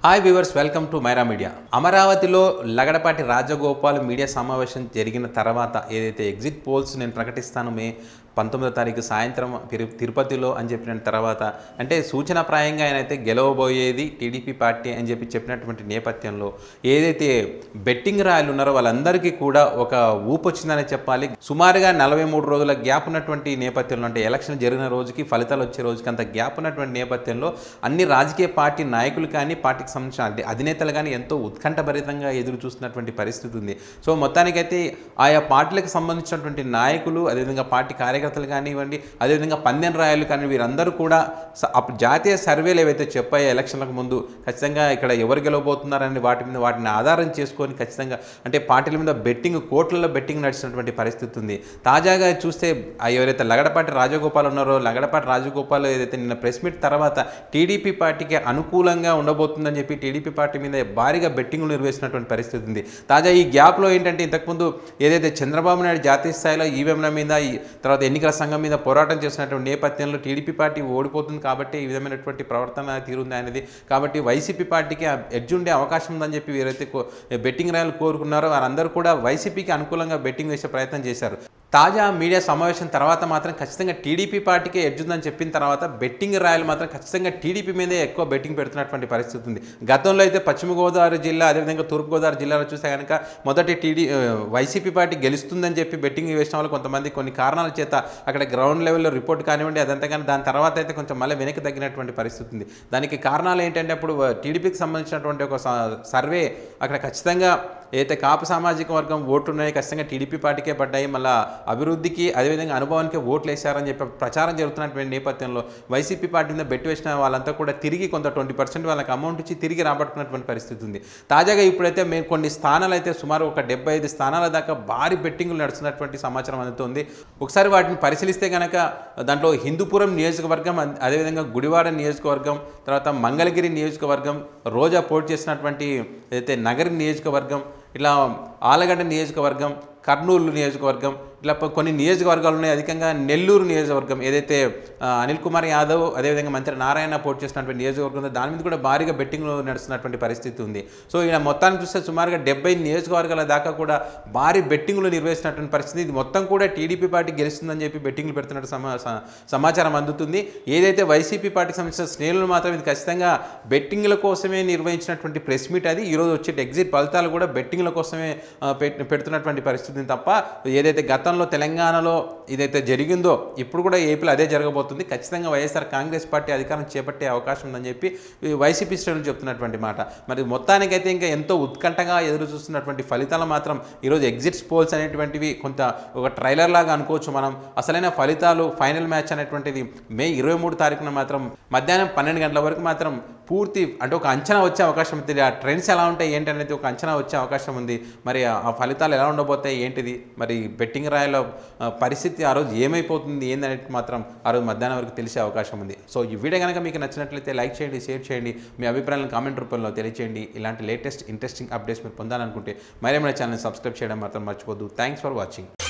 hi viewers welcome to Myra media అమరావతిలో Lagadapati Rajagopal media సమావేశం జరిగిన తర్వాత ఏదైతే ఎగ్జిట్ పోల్స్ నేను ప్రకటిస్తాను మే పంతొమ్మిదో తారీఖు సాయంత్రం తిరు తిరుపతిలో అని చెప్పిన తర్వాత అంటే సూచనప్రాయంగా ఆయన అయితే గెలవబోయేది టీడీపీ పార్టీ అని చెప్పి చెప్పినటువంటి నేపథ్యంలో ఏదైతే బెట్టింగ్ రాయలు ఉన్నారో వాళ్ళందరికీ కూడా ఒక ఊపు వచ్చిందని చెప్పాలి సుమారుగా నలభై మూడు రోజుల గ్యాప్ ఉన్నటువంటి నేపథ్యంలో అంటే ఎలక్షన్ జరిగిన రోజుకి ఫలితాలు వచ్చే రోజుకి అంత గ్యాప్ ఉన్నటువంటి నేపథ్యంలో అన్ని రాజకీయ పార్టీ నాయకులు కానీ పార్టీకి సంబంధించిన అధి- అధినేతలు కానీ ఎంతో ఉత్కంఠభరితంగా ఎదురు చూస్తున్నటువంటి పరిస్థితి ఉంది సో మొత్తానికైతే ఆయా పార్టీలకు సంబంధించినటువంటి నాయకులు అదేవిధంగా పార్టీ కార్యకర్తలు కానివ్వండి అదేవిధంగా పందెం రాయలు కానీ వీరందరూ కూడా స- అప్పుడు జాతీయ సర్వేలు ఏవైతే చెప్పాయో ఎలక్షన్లకు ముందు ఖచ్చితంగా ఇక్కడ ఎవరు గెలవబోతున్నారని వాటి మీద వాటిని ఆధారం చేసుకొని ఖచ్చితంగా అంటే పార్టీల మీద బెట్టింగ్ కోట్లలో బెట్టింగ్ నడిచినటువంటి పరిస్థితి ఉంది తాజాగా చూస్తే ఆ ఎవరైతే లగడపాటి రాజగోపాల్ ఉన్నారో లగడపాటి రాజగోపాల్ ఏదైతే నిన్న ప్రెస్ మీట్ తర్వాత టీడీపీ పార్టీకి అనుకూలంగా ఉండబోతుందని చెప్పి టీడీపీ పార్టీ మీద భారీగా బెట్టింగ్లు నిర్వహిస్తున్నటువంటి పరిస్థితి ఉంది తాజా ఈ గ్యాప్లో ఏంటంటే ఇంతకుముందు ఏదైతే చంద్రబాబు నాయుడు జాతీయ స్థాయిలో ఈవీఎంల మీద ఈ తర్వాత ఎన్నికల సంఘం మీద పోరాటం చేసినటువంటి నేపథ్యంలో టీడీపీ పార్టీ ఓడిపోతుంది కాబట్టి ఈ విధమైనటువంటి ప్రవర్తన తీరుంది అనేది కాబట్టి వైసీపీ పార్టీకి ఎడ్జ్ ఉండే అవకాశం ఉందని చెప్పి వీరైతే కో- బెట్టింగ్ రాయలు కోరుకున్నారో వారందరూ కూడా వైసీపీకి అనుకూలంగా బెట్టింగ్ వేసే ప్రయత్నం చేశారు తాజా మీడియా సమావేశం తర్వాత మాత్రం ఖచ్చితంగా టీడీపీ పార్టీకే ఎడ్జ్ ఉందని చెప్పిన తర్వాత బెట్టింగ్ రాయలు మాత్రం ఖచ్చితంగా టీడీపీ మీదే ఎక్కువ బెట్టింగ్ పెడుతున్నటువంటి పరిస్థితి ఉంది గతంలో అయితే పశ్చిమ గోదావరి జిల్లా అదేవిధంగా తూర్పుగోదావరి జిల్లాలో చూస్తే కనుక మొదటి టీడీ ఆ, వైసీపీ పార్టీ గెలుస్తుందని చెప్పి బెట్టింగ్ వేసిన వాళ్ళు కొంతమంది కొన్ని కారణాల చేత అక్కడ గ్రౌండ్ లెవెల్లో రిపోర్ట్ కానివ్వండి అదంతా కానీ దాని తర్వాత అయితే కొంచెం మళ్ళీ వెనక్కి తగ్గినటువంటి పరిస్థితి ఉంది దానికి కారణాలు ఏంటంటే అప్పుడు టీడీపీకి సంబంధించినటువంటి ఒక స- సర్వే అక్కడ ఖచ్చితంగా ఏదైతే కాపు సామాజిక వర్గం ఓట్లు ఉన్నాయో ఖచ్చితంగా టీడీపీ పార్టీకే పడ్డాయి మళ్ళీ అభివృద్ధికి అదేవిధంగా అనుభవానికి ఓట్లు వేశారని చెప్పి ప్రచారం జరుగుతున్నటువంటి నేపథ్యంలో వైసీపీ పార్టీ మీద బెట్టు వేసిన వాళ్ళంతా కూడా తిరిగి కొంత ట్వంటీ పర్సెంట్ వాళ్ళకి అమౌంట్ ఇచ్చి తిరిగి రాబట్టుకున్నటువంటి పరిస్థితి ఉంది తాజాగా ఇప్పుడైతే మేము కొన్ని స్థానాలు అయితే సుమారు ఒక డెబ్బై ఐదు స్థానాల దాకా భారీ బెట్టింగ్లు నడుస్తున్నటువంటి సమాచారం అందుతుంది ఒకసారి వాటిని పరిశీలిస్తే కనుక దాంట్లో హిందూపురం నియోజకవర్గం అన్- అదేవిధంగా గుడివాడ నియోజకవర్గం తర్వాత మంగళగిరి నియోజకవర్గం రోజా పోటీ చేసినటువంటి ఏదైతే నగరి నియోజకవర్గం ఇట్లా ఆలగడ్డ నియోజకవర్గం కర్నూలు నియోజకవర్గం ఇట్లా ప- కొన్ని నియోజకవర్గాలు ఉన్నాయి అధికంగా నెల్లూరు నియోజకవర్గం ఏదైతే ఆ, అనిల్ కుమార్ యాదవ్ అదేవిధంగా మంత్రి నారాయణ పోటీ చేసినటువంటి నియోజకవర్గం ఉందో దాని మీద కూడా భారీగా బెట్టింగ్లు నడుస్తున్నటువంటి పరిస్థితి ఉంది సో ఇలా మొత్తానికి చూస్తే సుమారుగా డెబ్బై నియోజకవర్గాల దాకా కూడా భారీ బెట్టింగ్లు నిర్వహిస్తున్నటువంటి పరిస్థితి ఇది మొత్తం కూడా టీడీపీ పార్టీ గెలుస్తుందని చెప్పి బెట్టింగ్లు పెడుతున్నట్టు సమా స- సమాచారం అందుతుంది ఏదైతే వైసీపీ పార్టీకి సంబంధించిన స్నేహితులు మాత్రం ఇది ఖచ్చితంగా బెట్టింగ్ల కోసమే నిర్వహించినటువంటి ప్రెస్ మీట్ అది ఈరోజు వచ్చే ఎగ్జిట్ ఫలితాలు కూడా బెట్టింగ్ల కోసమే ఆ, పెట్- పెడుతున్నటువంటి పరిస్థితి తప్ప ఏదైతే గతంలో తెలంగాణలో ఇదైతే జరిగిందో ఇప్పుడు కూడా ఏపీలో అదే జరగబోతుంది ఖచ్చితంగా వైఎస్ఆర్ కాంగ్రెస్ పార్టీ అధికారం చేపట్టే అవకాశం ఉందని చెప్పి ఈ వైసీపీ శ్రేణులు చెప్తున్నటువంటి మాట మరి మొత్తానికైతే ఇంకా ఎంతో ఉత్కంఠగా ఎదురు చూస్తున్నటువంటి ఫలితాలు మాత్రం ఈరోజు ఎగ్జిట్స్ పోల్స్ అనేటువంటివి కొంత ఒక ట్రైలర్ లాగా అనుకోవచ్చు మనం అసలైన ఫలితాలు ఫైనల్ మ్యాచ్ అనేటువంటిది మే ఇరవై మూడు తారీఖున మాత్రం మధ్యాహ్నం పన్నెండు గంటల వరకు మాత్రం పూర్తి అంటే ఒక అంచనా వచ్చే అవకాశం ఉంది ఆ ట్రెండ్స్ ఎలా ఉంటాయి ఏంటి అనేది ఒక అంచనా వచ్చే అవకాశం ఉంది మరి ఆ ఆ ఫలితాలు ఎలా ఉండబోతాయి ఏంటిది మరి బెట్టింగ్ రాయల ఆ, పరిస్థితి ఆ రోజు ఏమైపోతుంది ఏందనేది మాత్రం ఆ రోజు మధ్యాహ్నం వరకు తెలిసే అవకాశం ఉంది సో ఈ వీడియో కనుక మీకు నచ్చినట్లయితే లైక్ చేయండి షేర్ చేయండి మీ అభిప్రాయాలను కామెంట్ రూపంలో తెలియచేయండి ఇలాంటి లేటెస్ట్ ఇంట్రెస్టింగ్ అప్డేట్స్ మీరు పొందాలనుకుంటే మరేమైనా ఛానల్ సబ్స్క్రైబ్ చేయడం మాత్రం మర్చిపోద్దు థ్యాంక్స్ ఫర్ వాచింగ్